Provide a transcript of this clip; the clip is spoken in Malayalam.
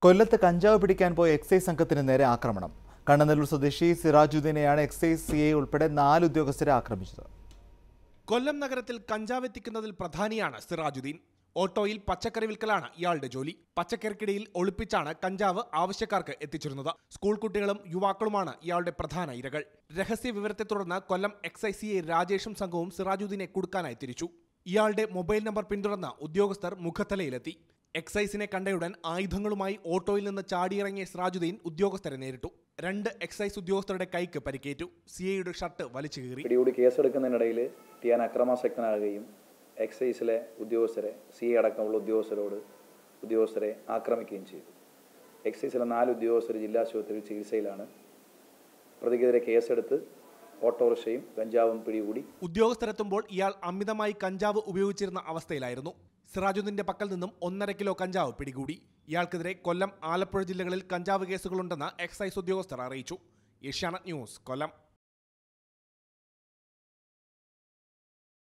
കൊല്ലത്ത് കഞ്ചാവ് പിടിക്കാൻ പോയ എക്സൈസ് സംഘത്തിന് നേരെ ആക്രമണം കണ്ണനല്ലൂർ സ്വദേശി സിറാജുദ്ദീനെയാണ് എക്സൈസ് സി ഐ ഉൾപ്പെടെ നാല് ഉദ്യോഗസ്ഥരെ ആക്രമിച്ചത് കൊല്ലം നഗരത്തിൽ കഞ്ചാവ് എത്തിക്കുന്നതിൽ പ്രധാനിയാണ് സിറാജുദ്ദീൻ ഓട്ടോയിൽ പച്ചക്കറി വിൽക്കലാണ് ഇയാളുടെ ജോലി പച്ചക്കറിക്കിടയിൽ ഒളിപ്പിച്ചാണ് കഞ്ചാവ് ആവശ്യക്കാർക്ക് എത്തിച്ചിരുന്നത് സ്കൂൾ കുട്ടികളും യുവാക്കളുമാണ് ഇയാളുടെ പ്രധാന ഇരകൾ രഹസ്യ വിവരത്തെ തുടർന്ന് കൊല്ലം എക്സൈസ് സി ഐ രാജേഷും സംഘവും സിറാജുദ്ദീനെ കുടുക്കാനായി തിരിച്ചു ഇയാളുടെ മൊബൈൽ നമ്പർ പിന്തുടർന്ന് ഉദ്യോഗസ്ഥർ മുഖത്തലയിലെത്തി എക്സൈസിനെ കണ്ടയുടൻ ആയുധങ്ങളുമായി ഓട്ടോയിൽ നിന്ന് ചാടിയിറങ്ങിയ സിറാജുദ്ദീൻ ഉദ്യോഗസ്ഥരെ നേരിട്ടു രണ്ട് എക്സൈസ് ഉദ്യോഗസ്ഥരുടെ കൈക്ക് പരിക്കേറ്റു സി ഐയുടെ ഷർട്ട് വലിച്ചു കീറി പിടികൂടി കേസെടുക്കുന്നതിനിടയിൽ ടിയാൻ അക്രമാസക്തനാകുകയും എക്സൈസിലെ ഉദ്യോഗസ്ഥരെ സി എ അടക്കമുള്ള ഉദ്യോഗസ്ഥരോട് ഉദ്യോഗസ്ഥരെ ആക്രമിക്കുകയും ചെയ്തു എക്സൈസിലെ നാല് ഉദ്യോഗസ്ഥർ ജില്ലാ ആശുപത്രിയിൽ ചികിത്സയിലാണ് പ്രതിക്കെതിരെ കേസെടുത്ത് ഓട്ടോറിക്ഷയും കഞ്ചാവും പിടികൂടി ഉദ്യോഗസ്ഥരെത്തുമ്പോൾ ഇയാൾ അമിതമായി കഞ്ചാവ് ഉപയോഗിച്ചിരുന്ന അവസ്ഥയിലായിരുന്നു സിറാജുദ്ദീന്റെ പക്കൽ നിന്നും ഒന്നര കിലോ കഞ്ചാവ് പിടികൂടി ഇയാൾക്കെതിരെ കൊല്ലം ആലപ്പുഴ ജില്ലകളിൽ കഞ്ചാവ് കേസുകളുണ്ടെന്ന് എക്സൈസ് ഉദ്യോഗസ്ഥർ അറിയിച്ചു ഏഷ്യാനെറ്റ് ന്യൂസ് കൊല്ലം